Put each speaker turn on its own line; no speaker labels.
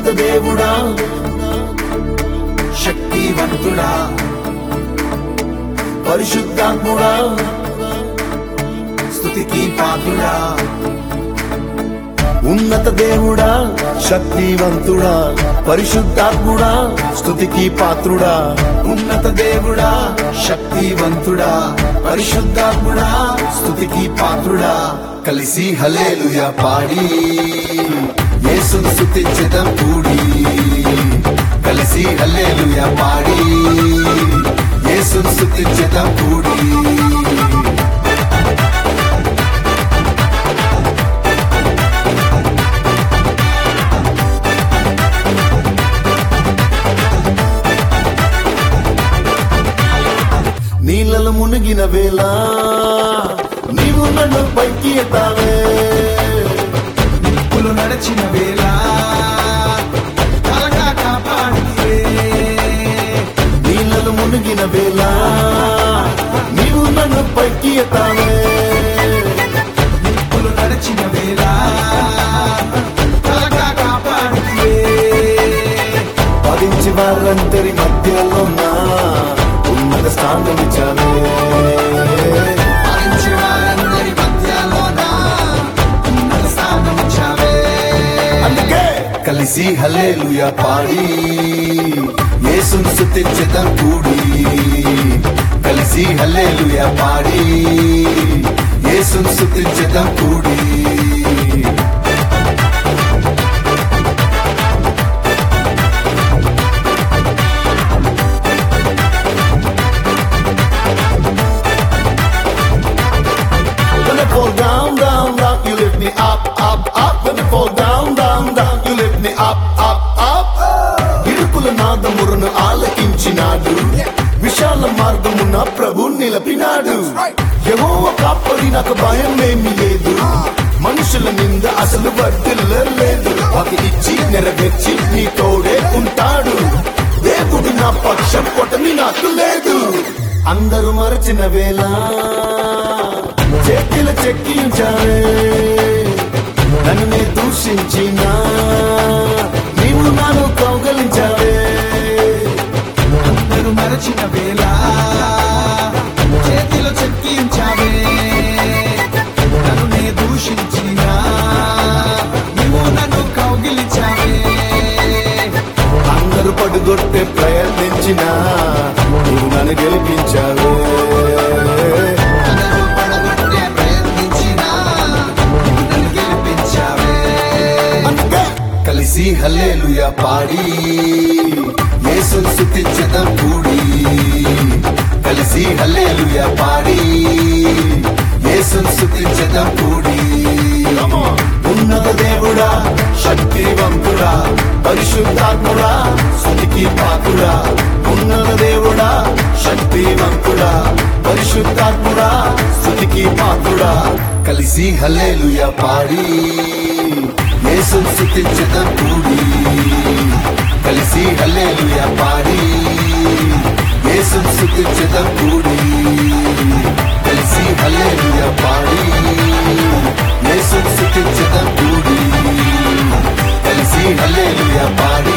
దేవుడా శక్తివంతుడా పరిశుద్ధాత్ముడా స్థుతికి పాత్రుడా ఉన్నత దేవుడా శక్తివంతుడా పరిశుద్ధాత్ముడా స్థుతికి పాత్రుడా ఉన్నత దేవుడా శక్తివంతుడా పరిశుద్ధాత్ముడా స్థుతికి పాత్రుడా కలిసి హలేలుయ పాడి యేసును స్థుతించడం కూడి కలిసి హలేలుయ పాడి యేసును స్థుతించడం కూడి నీళ్ళలో మునిగిన వేళ నీవు నన్ను పైకి ఎత్తావే
నిప్పులు నడిచిన వేళ కలగా కాపాడితే
నీళ్ళలో మునిగిన వేళ నీవు నన్ను పైకి ఎత్తావే
నిప్పులు నడిచిన వేళ కలగా కాపాడితే
పదించి వారందరి మధ్యలో నా ఉన్నత స్థానం ఇచ్చావే
భరించి వారందరి మధ్యలోన ఉన్నత స్థానం ఇచ్చావే
అందుకే కలిసి హల్లేలుయ పాడి యేసును స్తుతించడం కూడి కలిసి హల్లేలుయ పాడి యేసును స్తుతించడం కూడి When I fall down, down, down, you lift me up, up, up. When I fall down, down, down, you lift me up, up, up. ఇరుకుల నాదమురను ఆలకించినాడు విశాల మార్గమున ప్రభు నిలపినాడు ఏమో కాపరి నాకు భయం ఏమి లేదు మనుషుల నింద అసలు వర్తిల్లలేదు అది ఇచ్చి నెరవేర్చి నీ తోడే ఉంటాడు దేవుడు నా పక్షం కొట్టని నాకు లేదు అందరూ మరచిన వేళ చేతిలో చెక్కించావే నన్ను నీ దూషించిన నీవు నన్ను కౌగలించావే
అందరూ మరచిన వేళ చేతిలో చెక్కించావే నన్ను నే దూషించిన నీవు నన్ను కౌగిలించావే
అందరూ పడుగొట్టే ప్రయత్నించిన నీవు నన్ను గెలిపించావే
అందరూ పడగొట్టే ప్రయత్నించిన నీవు నన్ను గెలిపించావే
అందుకే కలిసి హల్లేలుయ పాడి యేసును స్తుతించడం కూడి కలిసి హల్లేలుయ పాడి యేసును స్తుతించడం కూడి ఉన్నత దేవుడా శక్తివంతుడా పరిశుద్ధాత్ముడా స్థుతికి పాత్రుడా ఉన్నత దేవుడా శక్తివంతుడా పరిశుద్ధాత్ముడా స్థుతికి పాత్రుడా కలిసి హల్లేలుయ పాడి యేసును స్థుతించడం కూడి కలిసి హల్లేలుయ పాడి యేసును స్థుతించడం కూడి కలిసి హల్లేలుయ పాడి యేసును స్థుతించడం కూడి కలిసి హల్లేలుయ పాడి